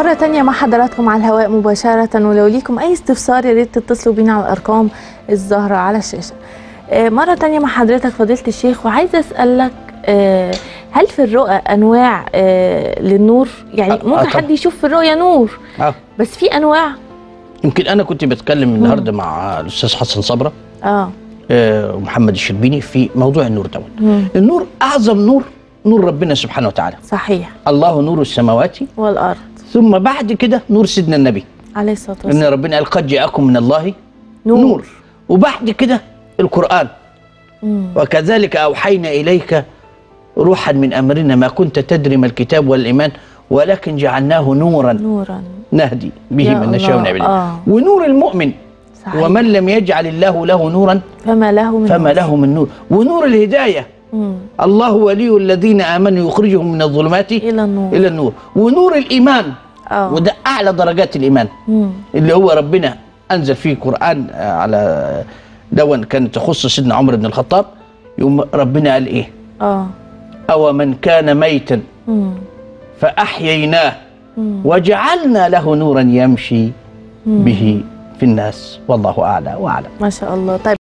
مرة تانية مع حضراتكم على الهواء مباشرة ولو ليكم أي استفسار يا ريت تتصلوا بينا على الأرقام الظاهرة على الشاشة. آه، مرة تانية مع حضرتك فضيلة الشيخ وعايزة أسألك آه، هل في الرؤى أنواع آه، للنور؟ يعني آه، ممكن آه، حد طبعا. يشوف في الرؤية نور اه بس في أنواع يمكن انا كنت بتكلم النهارده مع الاستاذ حسن صبره اه آه، ومحمد الشربيني في موضوع النور دوت مم. النور اعظم نور نور ربنا سبحانه وتعالى صحيح الله نور السماوات والأرض ثم بعد كده نور سيدنا النبي عليه الصلاة ان والسلام ربنا قال قد جاءكم من الله نور. نور وبعد كده القران مم. وكذلك اوحينا اليك روحا من امرنا ما كنت تدري ما الكتاب والايمان ولكن جعلناه نورا نورا نهدي به يا من نشاء الله، من عبادنا آه. ونور المؤمن صحيح ومن لم يجعل الله له نورا فما له من فما نور. له من نور ونور الهدايه مم. الله ولي الذين امنوا يخرجهم من الظلمات إلى النور الى النور ونور الايمان اه وده اعلى درجات الايمان مم. اللي هو ربنا انزل فيه قران آه، على دون كانت تخص سيدنا عمر بن الخطاب يوم ربنا قال ايه اه او من كان ميتا مم. فاحييناه مم. وجعلنا له نورا يمشي مم. به في الناس والله اعلى واعلم ما شاء الله طيب